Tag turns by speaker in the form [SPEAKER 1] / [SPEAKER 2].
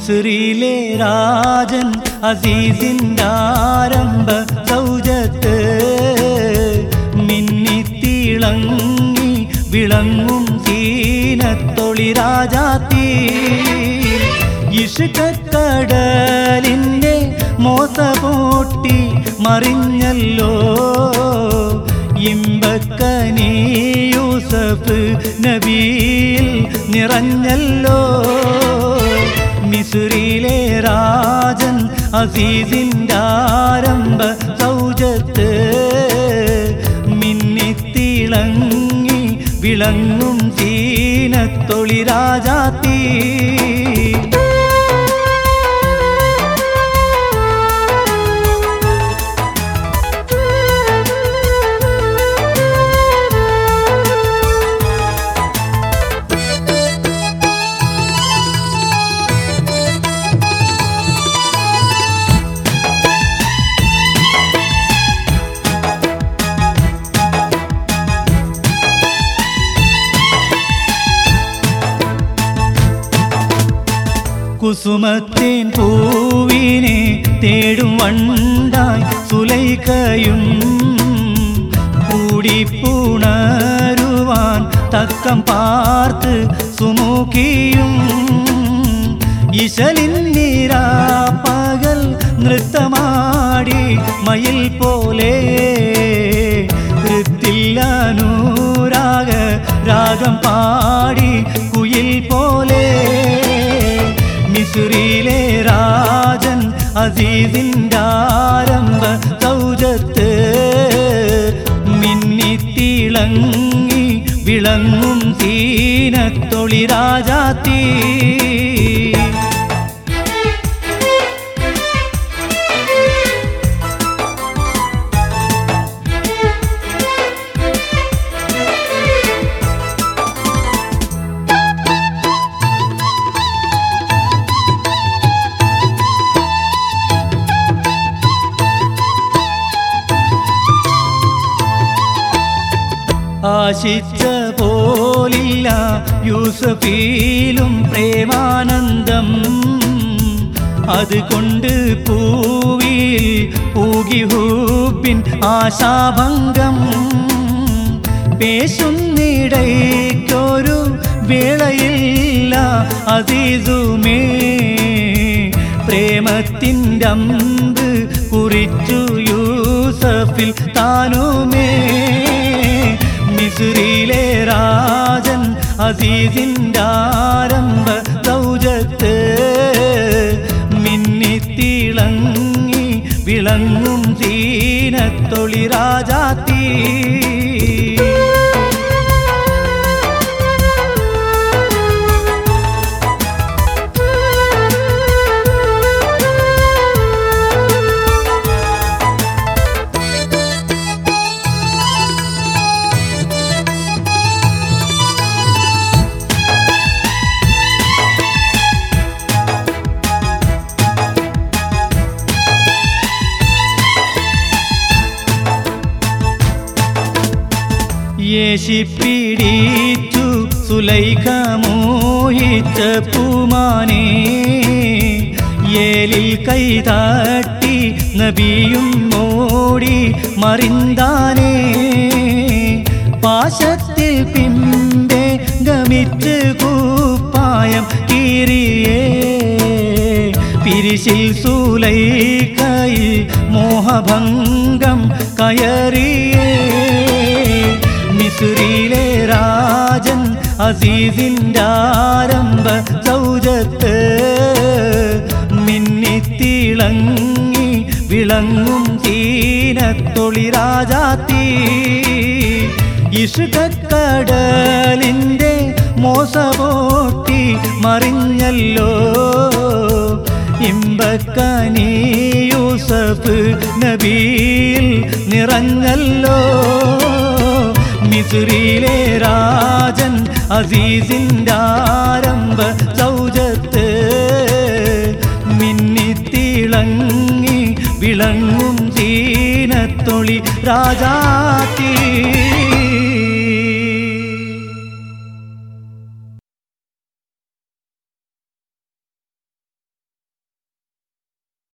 [SPEAKER 1] മിസ്രിയിലെ രാജൻ അസീസിൻ്റെ ആരംഭ സൗജത്ത് മിന്നിത്തിളങ്ങി വിളങ്ങും സീനത്തൊളി രാജാത്തീ ഇഷുക്കടലിൻ്റെ മോസപൂട്ടി മറിഞ്ഞല്ലോ ഇമ്പക്കനീ യൂസഫ് നബിയിൽ നിറഞ്ഞല്ലോ മിസുറിയിലെ രാജൻ അസീസിൻ്റെ ആരംഭ സൗജത്ത് മിന്നിത്തിളങ്ങി വിളങ്ങും സീനത്തൊളി രാജാത്തീ കുസുമത്തേൻ പൂവിനെ തേടും വണ്ടായി സുലൈക്കയും കൂടിപ്പുണരുവാൻ തക്കം പാർത്ത് സുമുഖിയും ഇശലിന്നിരാ പകൽ നൃത്തമാടി മയിൽ പോലെ കൃത്തില്ലാനൂരാഗ രാഗം പാടി കുയിൽ പോലെ മിസുറിയിലെ രാജൻ അസീസിൻ്റെ ആരംഭ സൗജത്ത് മിന്നിത്തിളങ്ങി വിളങ്ങും സീനത്തൊളി രാജാത്തീ ആശിച്ച പോലില്ല യൂസഫീലും പ്രേമാനന്ദം അതുകൊണ്ട് പൂവിൽ പൂകി ഹൂപ്പിൻ ആശാഭംഗം പേശുന്നിടയ്ക്കൊരു വേളയില്ല അതീതുമേ പ്രേമത്തിൻ്റെ അമ്പ് കുറിച്ചു യൂസഫിൽ താനുമേ മിസുറിയിലെ രാജൻ അസീസിൻ്റെ ആരംഭ സൗജത്ത് മിന്നിത്തിളങ്ങി വിളങ്ങും സീനത്തൊളി രാജാത്തീ യേശിപ്പിടിച്ചു സുലൈഖ മോഹിച്ച പൂമാനെ ഏലിൽ കൈതാട്ടി നബിയും ഓടി മറിന്താനേ പാശത്തിൽ പിമ്പെ ഗമിച്ച് കൂപ്പായം കീറിയേ പിരിശിൽ സൂലൈക്കൈ മോഹഭംഗം കയറിയേ മിസുറിയിലെ രാജൻ അസീസിൻ്റെ ആരംഭ സൗജത്ത് മിന്നിത്തിളങ്ങി വിളങ്ങും തീനത്തൊളി രാജാത്തീ ഇഷുകക്കടലിൻ്റെ മോസപോട്ടി മറിഞ്ഞല്ലോ ഇമ്പക്കനീ യൂസഫ് നബിയിൽ നിറഞ്ഞല്ലോ മിസുറിയിലെ രാജൻ അസീസിൻ്റെ ആരംഭ സൗജത്ത് മിന്നിത്തിളങ്ങി വിളങ്ങും സീനത്തൊളി രാജാത്തീ